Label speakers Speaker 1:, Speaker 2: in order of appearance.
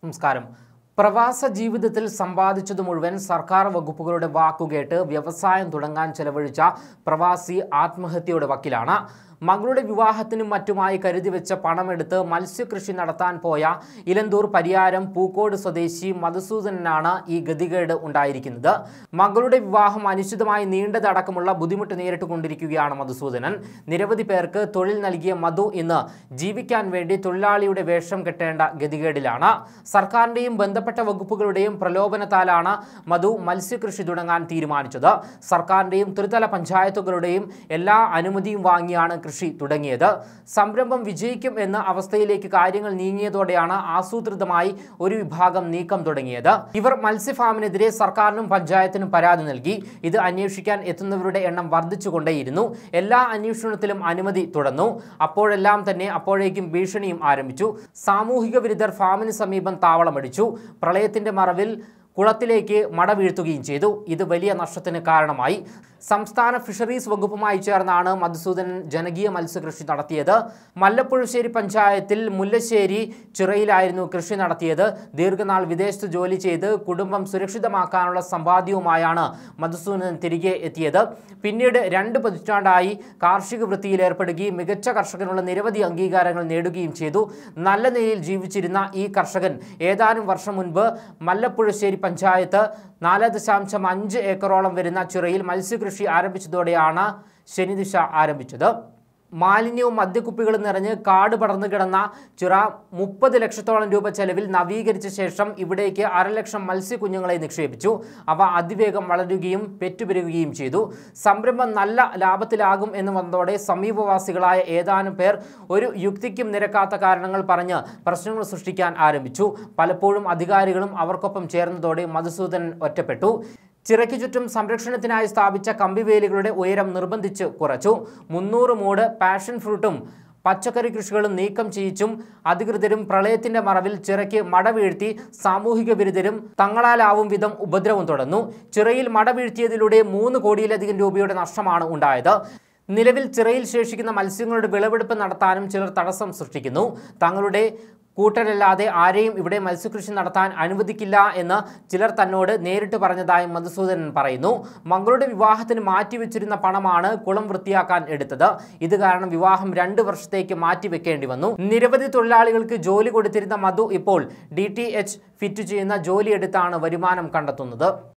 Speaker 1: നമസ്കാരം പ്രവാസ ജീവിതത്തിൽ സമ്പാദിച്ചത് മുഴുവൻ സർക്കാർ വകുപ്പുകളുടെ വാക്കുകേട്ട് വ്യവസായം തുടങ്ങാൻ ചെലവഴിച്ച പ്രവാസി ആത്മഹത്യയുടെ വക്കിലാണ് മകളുടെ വിവാഹത്തിനും മറ്റുമായി കരുതി വെച്ച പണമെടുത്ത് മത്സ്യകൃഷി നടത്താൻ പോയ ഇലന്തൂർ പരിയാരം പൂക്കോട് സ്വദേശി മധുസൂദനനാണ് ഈ ഗതികേട് ഉണ്ടായിരിക്കുന്നത് മകളുടെ വിവാഹം അനിശ്ചിതമായി നീണ്ടതടക്കമുള്ള ബുദ്ധിമുട്ട് നേരിട്ട് കൊണ്ടിരിക്കുകയാണ് മധുസൂദനൻ നിരവധി പേർക്ക് തൊഴിൽ നൽകിയ മധു ഇന്ന് ജീവിക്കാൻ വേണ്ടി തൊഴിലാളിയുടെ വേഷം കെട്ടേണ്ട ഗതികേടിലാണ് സർക്കാരിന്റെയും ബന്ധപ്പെട്ട വകുപ്പുകളുടെയും പ്രലോഭനത്താലാണ് മധു മത്സ്യകൃഷി തുടങ്ങാൻ തീരുമാനിച്ചത് സർക്കാരിന്റെയും ത്രിതല പഞ്ചായത്തുകളുടെയും എല്ലാ അനുമതിയും വാങ്ങിയാണ് കൃഷി തുടങ്ങിയത് സംരംഭം വിജയിക്കും എന്ന അവസ്ഥയിലേക്ക് കാര്യങ്ങൾ നീങ്ങിയതോടെയാണ് ആസൂത്രിതമായി ഒരു വിഭാഗം നീക്കം തുടങ്ങിയത് ഇവർ മത്സ്യഫാമിനെതിരെ സർക്കാരിനും പഞ്ചായത്തിനും പരാതി നൽകി ഇത് അന്വേഷിക്കാൻ എത്തുന്നവരുടെ എണ്ണം വർദ്ധിച്ചുകൊണ്ടേയിരുന്നു എല്ലാ അന്വേഷണത്തിലും അനുമതി തുടർന്നു അപ്പോഴെല്ലാം തന്നെ അപ്പോഴേക്കും ഭീഷണിയും ആരംഭിച്ചു സാമൂഹിക വിരുദ്ധർ ഫാമിന് സമീപം താവളമടിച്ചു പ്രളയത്തിന്റെ മറവിൽ കുളത്തിലേക്ക് മട വീഴ്ത്തുകയും ചെയ്തു ഇത് വലിയ നഷ്ടത്തിന് കാരണമായി സംസ്ഥാന ഫിഷറീസ് വകുപ്പുമായി ചേർന്നാണ് മധുസൂദനൻ ജനകീയ മത്സ്യകൃഷി നടത്തിയത് മല്ലപ്പുഴശ്ശേരി പഞ്ചായത്തിൽ മുല്ലശ്ശേരി ചിറയിലായിരുന്നു കൃഷി നടത്തിയത് ദീർഘനാൾ വിദേശത്ത് ജോലി ചെയ്ത് കുടുംബം സുരക്ഷിതമാക്കാനുള്ള സമ്പാദ്യവുമായാണ് മധുസൂദനൻ തിരികെ എത്തിയത് പിന്നീട് രണ്ട് പതിറ്റാണ്ടായി കാർഷിക വൃത്തിയിൽ ഏർപ്പെടുകയും മികച്ച കർഷകനുള്ള നിരവധി അംഗീകാരങ്ങൾ നേടുകയും ചെയ്തു നല്ല നിലയിൽ ജീവിച്ചിരുന്ന ഈ കർഷകൻ ഏതാനും വർഷം മുൻപ് മല്ലപ്പുഴശ്ശേരി പഞ്ചായത്ത് നാല് ദശാംശം അഞ്ച് ഏക്കറോളം വരുന്ന ചിറയിൽ മത്സ്യകൃഷി ആരംഭിച്ചതോടെയാണ് ശനിദിശ ആരംഭിച്ചത് മാലിന്യവും മദ്യക്കുപ്പികളും നിറഞ്ഞ് കാട് പടർന്നു കിടന്ന ചിറ മുപ്പത് ലക്ഷത്തോളം രൂപ ചെലവിൽ നവീകരിച്ച ശേഷം ഇവിടേക്ക് അരലക്ഷം മത്സ്യക്കുഞ്ഞുങ്ങളെ നിക്ഷേപിച്ചു അവ അതിവേഗം വളരുകയും പെറ്റുപെരുകയും ചെയ്തു സംരംഭം നല്ല ലാഭത്തിലാകും എന്ന് വന്നതോടെ സമീപവാസികളായ ഏതാനും പേർ ഒരു യുക്തിക്കും നിരക്കാത്ത കാരണങ്ങൾ പറഞ്ഞ് പ്രശ്നങ്ങൾ സൃഷ്ടിക്കാൻ ആരംഭിച്ചു പലപ്പോഴും അധികാരികളും അവർക്കൊപ്പം ചേർന്നതോടെ മധുസൂദനൻ ഒറ്റപ്പെട്ടു ചിറയ്ക്ക് ചുറ്റും സംരക്ഷണത്തിനായി സ്ഥാപിച്ച കമ്പിവേലികളുടെ ഉയരം നിർബന്ധിച്ച് കുറച്ചു മുന്നൂറ് മൂട് പാഷൻ ഫ്രൂട്ടും പച്ചക്കറി കൃഷികളും നീക്കം ചെയ്യിച്ചും അധികൃതരും പ്രളയത്തിന്റെ മറവിൽ ചിറയ്ക്ക് മട വീഴ്ത്തി സാമൂഹിക വിരുദ്ധരും തങ്ങളാലാവും വിധം ഉപദ്രവം തുടർന്നു ചിറയിൽ മട വീഴ്ത്തിയതിലൂടെ മൂന്ന് കോടിയിലധികം രൂപയുടെ നഷ്ടമാണ് ഉണ്ടായത് നിലവിൽ ചിറയിൽ ശേഷിക്കുന്ന മത്സ്യങ്ങളുടെ വിളവെടുപ്പ് നടത്താനും ചിലർ തടസ്സം സൃഷ്ടിക്കുന്നു തങ്ങളുടെ കൂട്ടരല്ലാതെ ആരെയും ഇവിടെ മത്സ്യകൃഷി നടത്താൻ അനുവദിക്കില്ല എന്ന് ചിലർ തന്നോട് നേരിട്ട് പറഞ്ഞതായി മധുസൂദനൻ പറയുന്നു മകളുടെ വിവാഹത്തിന് മാറ്റിവെച്ചിരുന്ന പണമാണ് കുളം വൃത്തിയാക്കാൻ എടുത്തത് ഇത് കാരണം വിവാഹം രണ്ട് വർഷത്തേക്ക് മാറ്റിവെക്കേണ്ടി വന്നു നിരവധി തൊഴിലാളികൾക്ക് ജോലി കൊടുത്തിരുന്ന മധു ഇപ്പോൾ ഡി ഫിറ്റ് ചെയ്യുന്ന ജോലിയെടുത്താണ് വരുമാനം കണ്ടെത്തുന്നത്